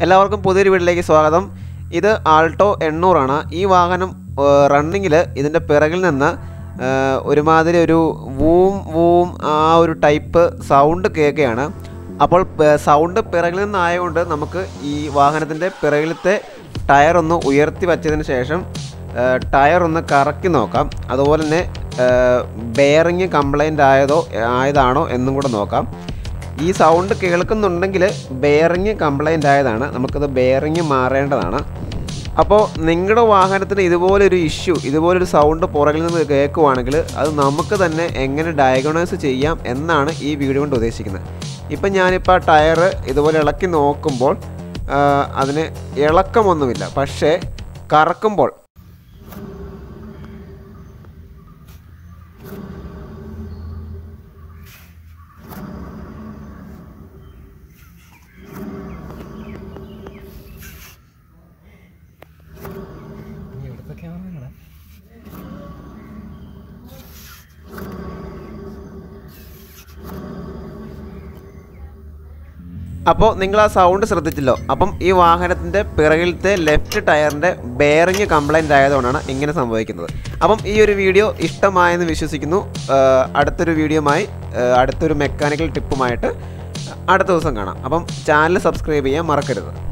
എല്ലാവർക്കും പുതിയൊരു വീട്ടിലേക്ക് സ്വാഗതം ഇത് ആൾട്ടോ എണ്ണൂറാണ് ഈ വാഹനം റണ്ണിങ്ങിൽ ഇതിൻ്റെ പിറകിൽ നിന്ന് ആ, ഒരുമാതിരി ഒരു വൂം വൂം ആ ഒരു ടൈപ്പ് സൗണ്ട് കേൾക്കുകയാണ് അപ്പോൾ പ- സൗണ്ട് പിറകിൽ നിന്നായതുകൊണ്ട് നമുക്ക് ഈ വാഹനത്തിൻ്റെ പിറകിലത്തെ ടയർ ഒന്ന് ഉയർത്തി വച്ചതിന് ശേഷം ആ, ടയർ ഒന്ന് കറക്കി നോക്കാം അതുപോലെ തന്നെ ബെയറിങ് കംപ്ലൈൻ്റ് ആയതോ ആയതാണോ എന്നും കൂടെ നോക്കാം ഈ സൗണ്ട് കേൾക്കുന്നുണ്ടെങ്കിൽ ബെയറിങ് കംപ്ലൈൻ്റ് ആയതാണ് നമുക്കത് ബെയറിങ് മാറേണ്ടതാണ് അപ്പോൾ നിങ്ങളുടെ വാഹനത്തിന് ഇതുപോലൊരു ഇഷ്യൂ ഇതുപോലൊരു സൗണ്ട് പുറകിൽ നിന്ന് കേൾക്കുവാണെങ്കിൽ അത് നമുക്ക് തന്നെ എങ്ങനെ ഡയഗ്നോസ് ചെയ്യാം എന്നാണ് ഈ വീഡിയോ കൊണ്ട് ഉദ്ദേശിക്കുന്നത് ഇപ്പം ഞാനിപ്പോൾ ആ ടയർ ഇതുപോലെ ഇളക്കി നോക്കുമ്പോൾ ആ, അതിന് ഇളക്കമൊന്നുമില്ല പക്ഷേ കറക്കുമ്പോൾ ഇവിടുത്തെ ക്യാമറ അപ്പോൾ നിങ്ങൾ ആ സൗണ്ട് ശ്രദ്ധിച്ചല്ലോ അപ്പം ഈ വാഹനത്തിൻ്റെ പിറകിലത്തെ ലെഫ്റ്റ് ടയറിൻ്റെ ബെയറിങ് കംപ്ലൈൻ്റ് ആയതുകൊണ്ടാണ് ഇങ്ങനെ സംഭവിക്കുന്നത് അപ്പം ഈ ഒരു വീഡിയോ ഇഷ്ടമായെന്ന് വിശ്വസിക്കുന്നു ആ, അടുത്തൊരു വീഡിയോയുമായി ആ, അടുത്തൊരു മെക്കാനിക്കൽ ടിപ്പുമായിട്ട് അടുത്ത ദിവസം കാണാം അപ്പം ചാനൽ സബ്സ്ക്രൈബ് ചെയ്യാൻ മറക്കരുത്